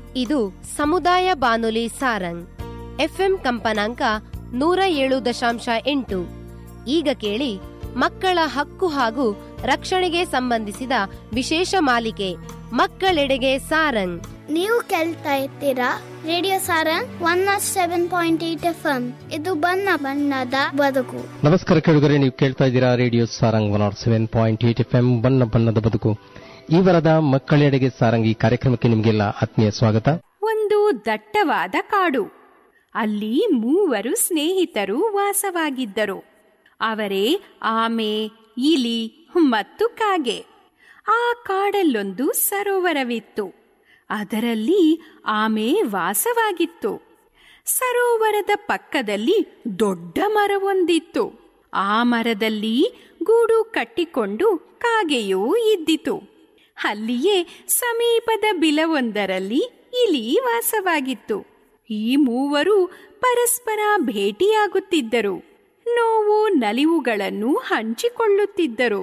ಇದು ಸಮುದಾಯ ಬಾನುಲಿ ಸಾರಂಗ್ ಎಫ್ಎಂ ಕಂಪನಾಂಕ ನೂರ ಏಳು ದಶಾಂಶ ಎಂಟು ಈಗ ಕೇಳಿ ಮಕ್ಕಳ ಹಕ್ಕು ಹಾಗೂ ರಕ್ಷಣೆಗೆ ಸಂಬಂಧಿಸಿದ ವಿಶೇಷ ಮಾಲಿಕೆ ಮಕ್ಕಳೆಡೆಗೆ ಸಾರಂಗ್ ನೀವು ಕೇಳ್ತಾ ಇರ್ತೀರಾ radio Sarang one nought seven point eight FM ಎಂ ಇದು ಬಣ್ಣ ಬಣ್ಣದ ಬದುಕು ನಮಸ್ಕಾರ ಕೇಳುಗರೆ ನೀವು ಕೇಳ್ತಾ ಇದ್ದೀರಾ radio Sarang one nought seven point eight FM ಎಂ ಬಣ್ಣ ಬಣ್ಣದ ಬದುಕು ಈ ವರದ ಮಕ್ಕಳೆಡೆಗೆ ಸಾರಂಗ್ ಈ ಕಾರ್ಯಕ್ರಮಕ್ಕೆ ನಿಮಗೆಲ್ಲ ಆತ್ಮೀಯ ಸ್ವಾಗತ ಒಂದು ದಟ್ಟವಾದ ಕಾಡು ಅಲ್ಲಿ ಮೂವರು ಸ್ನೇಹಿತರು ವಾಸವಾಗಿದ್ದರು ಅವರೇ ಆಮೆ ಇಲಿ ಮತ್ತು ಕಾಗೆ ಆ ಕಾಡಲ್ಲೊಂದು ಸರೋವರವಿತ್ತು ಅದರಲ್ಲಿ ಆಮೆ ವಾಸವಾಗಿತ್ತು ಸರೋವರದ ಪಕ್ಕದಲ್ಲಿ ದೊಡ್ಡ ಮರವೊಂದಿತ್ತು ಆ ಮರದಲ್ಲಿ ಗೂಡು ಕಟ್ಟಿಕೊಂಡು ಕಾಗೆಯೂ ಇದ್ದಿತು ಅಲ್ಲಿಯೇ ಸಮೀಪದ ಬಿಲವೊಂದರಲ್ಲಿ ಇಲಿ ವಾಸವಾಗಿತ್ತು ಈ ಮೂವರು ಪರಸ್ಪರ ಭೇಟಿಯಾಗುತ್ತಿದ್ದರು ನೋವು ನಲಿವುಗಳನ್ನು ಹಂಚಿಕೊಳ್ಳುತ್ತಿದ್ದರು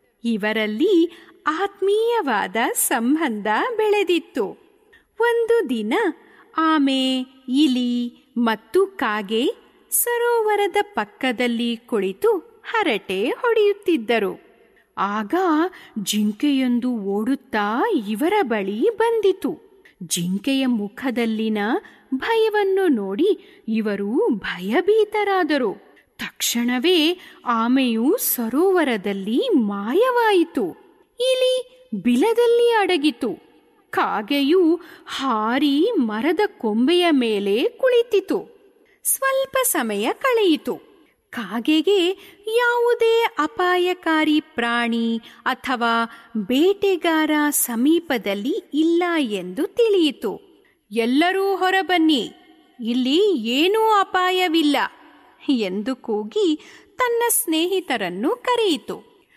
ಇವರಲ್ಲಿ ಆತ್ಮೀಯವಾದ ಸಂಬಂಧ ಬೆಳೆದಿತ್ತು ಒಂದು ದಿನ ಆಮೆ ಇಲಿ ಮತ್ತು ಕಾಗೆ ಸರೋವರದ ಪಕ್ಕದಲ್ಲಿ ಕುಳಿತು ಹರಟೆ ಹೊಡೆಯುತ್ತಿದ್ದರು ಆಗ ಜಿಂಕೆಯೊಂದು ಓಡುತ್ತಾ ಇವರ ಬಳಿ ಬಂದಿತು ಜಿಂಕೆಯ ಮುಖದಲ್ಲಿನ ಭಯವನ್ನು ನೋಡಿ ಇವರು ಭಯಭೀತರಾದರು ತಕ್ಷಣವೇ ಆಮೆಯು ಸರೋವರದಲ್ಲಿ ಮಾಯವಾಯಿತು ಇಲಿ ಬಿಲದಲ್ಲಿ ಅಡಗಿತು ಕಾಗೆಯು ಹಾರಿ ಮರದ ಕೊಂಬೆಯ ಮೇಲೆ ಕುಳಿತಿತು ಸ್ವಲ್ಪ ಸಮಯ ಕಳೆಯಿತು ಕಾಗೆಗೆ ಯಾವುದೇ ಅಪಾಯಕಾರಿ ಪ್ರಾಣಿ ಅಥವಾ ಬೇಟೆಗಾರ ಸಮೀಪದಲ್ಲಿ ಇಲ್ಲ ಎಂದು ತಿಳಿಯಿತು ಎಲ್ಲರೂ ಹೊರಬನ್ನಿ ಇಲ್ಲಿ ಏನೂ ಅಪಾಯವಿಲ್ಲ ಎಂದು ಕೂಗಿ ತನ್ನ ಸ್ನೇಹಿತರನ್ನು ಕರೆಯಿತು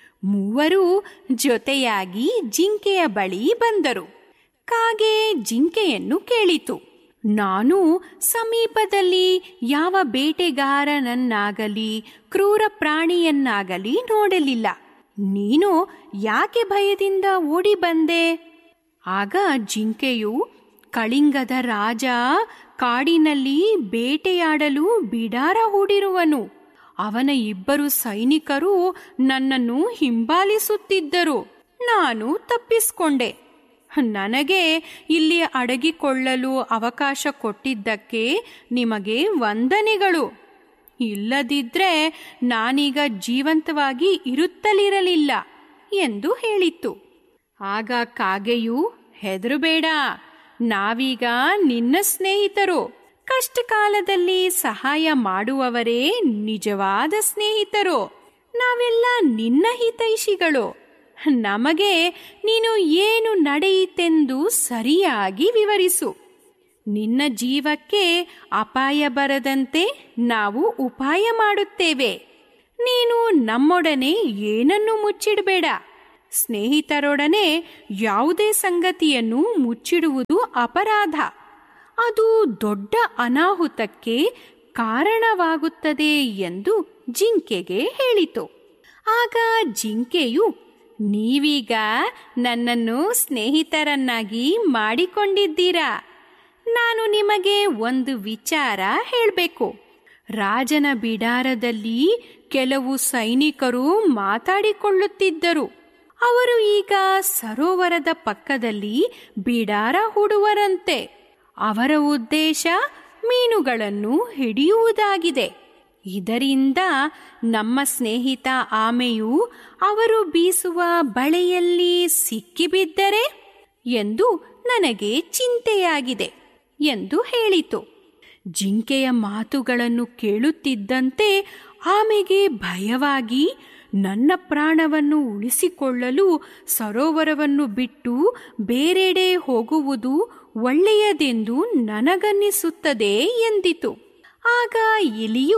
ಮೂವರು ಜೊತೆಯಾಗಿ ಜಿಂಕೆಯ ಬಳಿ ಬಂದರು ಕಾಗೆ ಜಿಂಕೆಯನ್ನು ಕೇಳಿತು ನಾನು ಸಮೀಪದಲ್ಲಿ ಯಾವ ಬೇಟೆಗಾರನನ್ನಾಗಲಿ ಕ್ರೂರ ಪ್ರಾಣಿಯನ್ನಾಗಲಿ ನೋಡಲಿಲ್ಲ ನೀನು ಯಾಕೆ ಭಯದಿಂದ ಓಡಿ ಬಂದೆ ಆಗ ಜಿಂಕೆಯು ಕಳಿಂಗದ ರಾಜ ಕಾಡಿನಲ್ಲಿ ಬೇಟೆಯಾಡಲು ಬಿಡಾರ ಹೂಡಿರುವನು ಅವನ ಇಬ್ಬರು ಸೈನಿಕರು ನನ್ನನ್ನು ಹಿಂಬಾಲಿಸುತ್ತಿದ್ದರು ನಾನು ತಪ್ಪಿಸ್ಕೊಂಡೆ ನನಗೆ ಇಲ್ಲಿ ಅಡಗಿಕೊಳ್ಳಲು ಅವಕಾಶ ಕೊಟ್ಟಿದ್ದಕ್ಕೆ ನಿಮಗೆ ವಂದನೆಗಳು ಇಲ್ಲದಿದ್ರೆ ನಾನೀಗ ಜೀವಂತವಾಗಿ ಇರುತ್ತಲಿರಲಿಲ್ಲ ಎಂದು ಹೇಳಿತ್ತು ಆಗ ಕಾಗೆಯು ಹೆದರುಬೇಡ ನಾವೀಗ ನಿನ್ನ ಸ್ನೇಹಿತರು ಕಷ್ಟಕಾಲದಲ್ಲಿ ಸಹಾಯ ಮಾಡುವವರೇ ನಿಜವಾದ ಸ್ನೇಹಿತರು ನಾವೆಲ್ಲ ನಿನ್ನ ಹಿತೈಷಿಗಳು ನಮಗೆ ನೀನು ಏನು ನಡೆಯಿತೆಂದು ಸರಿಯಾಗಿ ವಿವರಿಸು ನಿನ್ನ ಜೀವಕ್ಕೆ ಅಪಾಯ ಬರದಂತೆ ನಾವು ಉಪಾಯ ಮಾಡುತ್ತೇವೆ ನೀನು ನಮ್ಮೊಡನೆ ಏನನ್ನು ಮುಚ್ಚಿಡಬೇಡ ಸ್ನೇಹಿತರೊಡನೆ ಯಾವುದೇ ಸಂಗತಿಯನ್ನು ಮುಚ್ಚಿಡುವುದು ಅಪರಾಧ ಅದು ದೊಡ್ಡ ಅನಾಹುತಕ್ಕೆ ಕಾರಣವಾಗುತ್ತದೆ ಎಂದು ಜಿಂಕೆಗೆ ಹೇಳಿತು ಆಗ ಜಿಂಕೆಯು ನೀವೀಗ ನನ್ನನ್ನು ಸ್ನೇಹಿತರನ್ನಾಗಿ ಮಾಡಿಕೊಂಡಿದ್ದೀರಾ ನಾನು ನಿಮಗೆ ಒಂದು ವಿಚಾರ ಹೇಳಬೇಕು ರಾಜನ ಬಿಡಾರದಲ್ಲಿ ಕೆಲವು ಸೈನಿಕರು ಮಾತಾಡಿಕೊಳ್ಳುತ್ತಿದ್ದರು ಅವರು ಈಗ ಸರೋವರದ ಪಕ್ಕದಲ್ಲಿ ಬಿಡಾರ ಹೂಡುವರಂತೆ ಅವರ ಉದ್ದೇಶ ಮೀನುಗಳನ್ನು ಹಿಡಿಯುವುದಾಗಿದೆ ಇದರಿಂದ ನಮ್ಮ ಸ್ನೇಹಿತ ಆಮೆಯು ಅವರು ಬೀಸುವ ಬಳೆಯಲ್ಲಿ ಸಿಕ್ಕಿಬಿದ್ದರೆ ಎಂದು ನನಗೆ ಚಿಂತೆಯಾಗಿದೆ ಎಂದು ಹೇಳಿತು ಜಿಂಕೆಯ ಮಾತುಗಳನ್ನು ಕೇಳುತ್ತಿದ್ದಂತೆ ಆಮೆಗೆ ಭಯವಾಗಿ ನನ್ನ ಪ್ರಾಣವನ್ನು ಉಳಿಸಿಕೊಳ್ಳಲು ಸರೋವರವನ್ನು ಬಿಟ್ಟು ಬೇರೆಡೆ ಹೋಗುವುದು ಒಳ್ಳೆಯದೆಂದು ನನಗನ್ನಿಸುತ್ತದೆ ಎಂದಿತು ಆಗ ಇಲಿಯು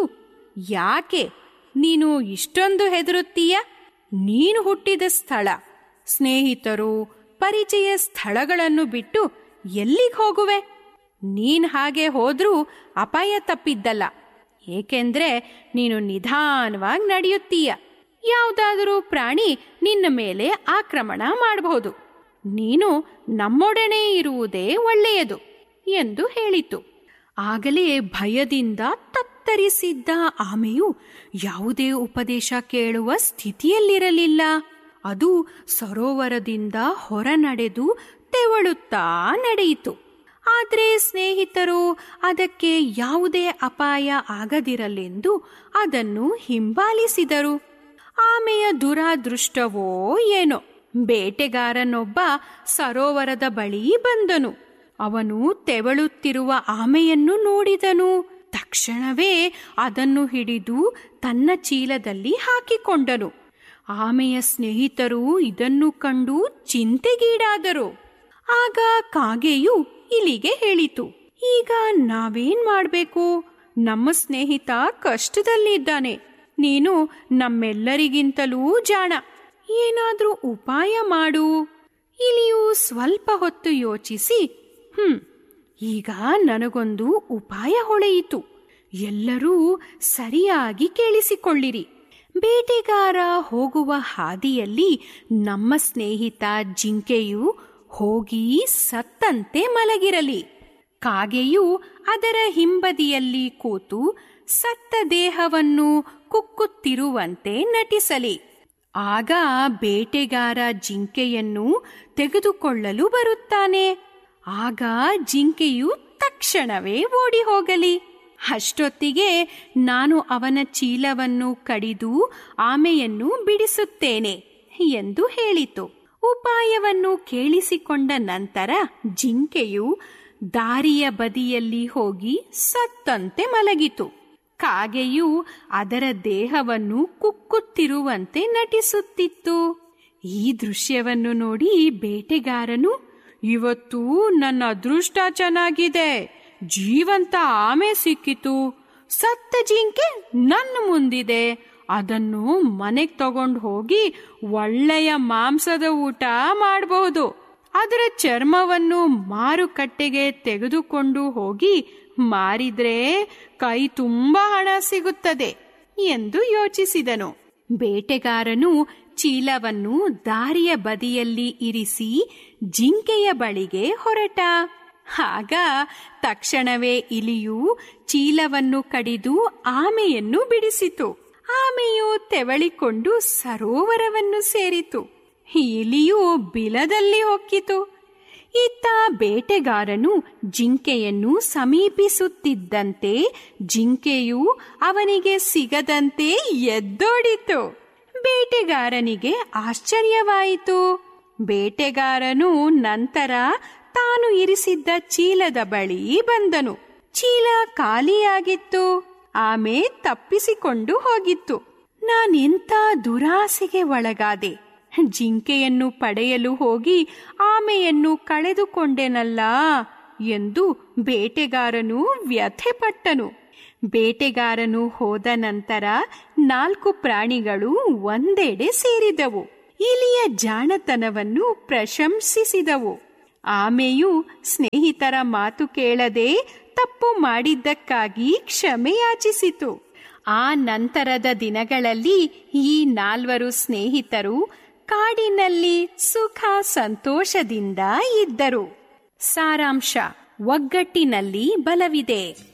ಯಾಕೆ ನೀನು ಇಷ್ಟೊಂದು ಹೆದರುತ್ತೀಯ ನೀನು ಹುಟ್ಟಿದ ಸ್ಥಳ ಸ್ನೇಹಿತರು ಪರಿಚಯ ಸ್ಥಳಗಳನ್ನು ಬಿಟ್ಟು ಎಲ್ಲಿಗೆ ಹೋಗುವೆ ನೀನ್ ಹಾಗೆ ಹೋದ್ರೂ ಅಪಾಯ ತಪ್ಪಿದ್ದಲ್ಲ ಏಕೆಂದ್ರೆ ನೀನು ನಿಧಾನವಾಗಿ ನಡೆಯುತ್ತೀಯ ಯಾವುದಾದರೂ ಪ್ರಾಣಿ ನಿನ್ನ ಮೇಲೆ ಆಕ್ರಮಣ ಮಾಡಬಹುದು ನೀನು ನಮ್ಮೊಡನೆ ಇರುವುದೇ ಒಳ್ಳೆಯದು ಎಂದು ಹೇಳಿತು ಆಗಲೇ ಭಯದಿಂದ ತತ್ತರಿಸಿದ್ದ ಆಮೆಯು ಯಾವುದೇ ಉಪದೇಶ ಕೇಳುವ ಸ್ಥಿತಿಯಲ್ಲಿರಲಿಲ್ಲ ಅದು ಸರೋವರದಿಂದ ಹೊರ ನಡೆದು ತೆವಳುತ್ತಾ ನಡೆಯಿತು ಆದ್ರೆ ಸ್ನೇಹಿತರು ಅದಕ್ಕೆ ಯಾವುದೇ ಅಪಾಯ ಆಗದಿರಲೆಂದು ಅದನ್ನು ಹಿಂಬಾಲಿಸಿದರು ಆಮೆಯ ದುರಾದೃಷ್ಟವೋ ಏನೋ ಬೇಟೆಗಾರನೊಬ್ಬ ಸರೋವರದ ಬಳಿ ಬಂದನು ಅವನು ತೆವಳುತ್ತಿರುವ ಆಮೆಯನ್ನು ನೋಡಿದನು ತಕ್ಷಣವೇ ಅದನ್ನು ಹಿಡಿದು ತನ್ನ ಚೀಲದಲ್ಲಿ ಹಾಕಿಕೊಂಡನು ಆಮೆಯ ಸ್ನೇಹಿತರು ಇದನ್ನು ಕಂಡು ಚಿಂತೆಗೀಡಾದರು ಆಗ ಕಾಗೆಯು ಇಲಿಗೆ ಹೇಳಿತು ಈಗ ನಾವೇನ್ ಮಾಡ್ಬೇಕು ನಮ್ಮ ಸ್ನೇಹಿತ ಕಷ್ಟದಲ್ಲಿದ್ದಾನೆ ನೀನು ನಮ್ಮೆಲ್ಲರಿಗಿಂತಲೂ ಜಾಣ ಏನಾದ್ರೂ ಉಪಾಯ ಮಾಡು ಇಲಿಯು ಸ್ವಲ್ಪ ಹೊತ್ತು ಯೋಚಿಸಿ ಹ್ಮ್ ಈಗ ನನಗೊಂದು ಉಪಾಯ ಹೊಳೆಯಿತು ಎಲ್ಲರೂ ಸರಿಯಾಗಿ ಕೇಳಿಸಿಕೊಳ್ಳಿರಿ ಬೇಟೆಗಾರ ಹೋಗುವ ಹಾದಿಯಲ್ಲಿ ನಮ್ಮ ಸ್ನೇಹಿತ ಜಿಂಕೆಯು ಹೋಗಿ ಸತ್ತಂತೆ ಮಲಗಿರಲಿ ಕಾಗೆಯು ಅದರ ಹಿಂಬದಿಯಲ್ಲಿ ಕೂತು ಸತ್ತ ದೇಹವನ್ನು ಕುಕ್ಕುತ್ತಿರುವಂತೆ ನಟಿಸಲಿ ಆಗ ಬೇಟೆಗಾರ ಜಿಂಕೆಯನ್ನು ತೆಗೆದುಕೊಳ್ಳಲು ಬರುತ್ತಾನೆ ಆಗ ಜಿಂಕೆಯು ತಕ್ಷಣವೇ ಓಡಿ ಹೋಗಲಿ ಅಷ್ಟೊತ್ತಿಗೆ ನಾನು ಅವನ ಚೀಲವನ್ನು ಕಡಿದು ಆಮೆಯನ್ನು ಬಿಡಿಸುತ್ತೇನೆ ಎಂದು ಹೇಳಿತು ಉಪಾಯವನ್ನು ಕೇಳಿಸಿಕೊಂಡ ನಂತರ ಜಿಂಕೆಯು ದಾರಿಯ ಬದಿಯಲ್ಲಿ ಹೋಗಿ ಸತ್ತಂತೆ ಮಲಗಿತು ಕಾಗೆಯು ಅದರ ದೇಹವನ್ನು ಕುಕ್ಕುತ್ತಿರುವಂತೆ ನಟಿಸುತ್ತಿತ್ತು ಈ ದೃಶ್ಯವನ್ನು ನೋಡಿ ಬೇಟೆಗಾರನು ಇವತ್ತು ನನ್ನ ಅದೃಷ್ಟ ಚೆನ್ನಾಗಿದೆ ಜೀವಂತ ಆಮೆ ಸಿಕ್ಕಿತು ಸತ್ತ ಜಿಂಕೆ ನನ್ನ ಮುಂದಿದೆ ಅದನ್ನು ಮನೆಗ್ ತಗೊಂಡು ಹೋಗಿ ಒಳ್ಳೆಯ ಮಾಂಸದ ಊಟ ಮಾಡಬಹುದು ಅದರ ಚರ್ಮವನ್ನು ಮಾರುಕಟ್ಟೆಗೆ ತೆಗೆದುಕೊಂಡು ಹೋಗಿ ಮಾರಿದ್ರೆ ಕೈ ತುಂಬಾ ಹಣ ಸಿಗುತ್ತದೆ ಎಂದು ಯೋಚಿಸಿದನು ಬೇಟೆಗಾರನು ಚೀಲವನ್ನು ದಾರಿಯ ಬದಿಯಲ್ಲಿ ಇರಿಸಿ ಜಿಂಕೆಯ ಬಳಿಗೆ ಹೊರಟ ಆಗ ತಕ್ಷಣವೇ ಇಲಿಯು ಚೀಲವನ್ನು ಕಡಿದು ಆಮೆಯನ್ನು ಬಿಡಿಸಿತು ಆಮೆಯು ತೆವಳಿಕೊಂಡು ಸರೋವರವನ್ನು ಸೇರಿತು ಇಲಿಯು ಬಿಲದಲ್ಲಿ ಹೊಕ್ಕಿತು ಇತ್ತ ಬೇಟೆಗಾರನು ಜಿಂಕೆಯನ್ನು ಸಮೀಪಿಸುತ್ತಿದ್ದಂತೆ ಜಿಂಕೆಯು ಅವನಿಗೆ ಸಿಗದಂತೆ ಎದ್ದೋಡಿತು ಬೇಟೆಗಾರನಿಗೆ ಆಶ್ಚರ್ಯವಾಯಿತು ಬೇಟೆಗಾರನು ನಂತರ ತಾನು ಇರಿಸಿದ್ದ ಚೀಲದ ಬಳಿ ಬಂದನು ಚೀಲ ಖಾಲಿಯಾಗಿತ್ತು ಆಮೆ ತಪ್ಪಿಸಿಕೊಂಡು ಹೋಗಿತ್ತು ನಾನೆಂತ ದುರಾಸೆಗೆ ಒಳಗಾದೆ ಜಿಂಕೆಯನ್ನು ಪಡೆಯಲು ಹೋಗಿ ಆಮೆಯನ್ನು ಕಳೆದುಕೊಂಡೆನಲ್ಲ ಎಂದು ಬೇಟೆಗಾರನು ವ್ಯಥೆಪಟ್ಟನು ಬೇಟೆಗಾರನು ಹೋದ ನಂತರ ನಾಲ್ಕು ಪ್ರಾಣಿಗಳು ಒಂದೆಡೆ ಸೇರಿದವು ಇಲಿಯ ಜಾಣತನವನ್ನು ಪ್ರಶಂಸಿಸಿದವು ಆಮೆಯು ಸ್ನೇಹಿತರ ಮಾತು ಕೇಳದೆ ತಪ್ಪು ಮಾಡಿದ್ದಕ್ಕಾಗಿ ಕ್ಷಮೆಯಾಚಿಸಿತು ಆ ನಂತರದ ದಿನಗಳಲ್ಲಿ ಈ ನಾಲ್ವರು ಸ್ನೇಹಿತರು ಕಾಡಿನಲ್ಲಿ ಸುಖ ಸಂತೋಷದಿಂದ ಇದ್ದರು ಸಾರಾಂಶ ಒಗ್ಗಟ್ಟಿನಲ್ಲಿ ಬಲವಿದೆ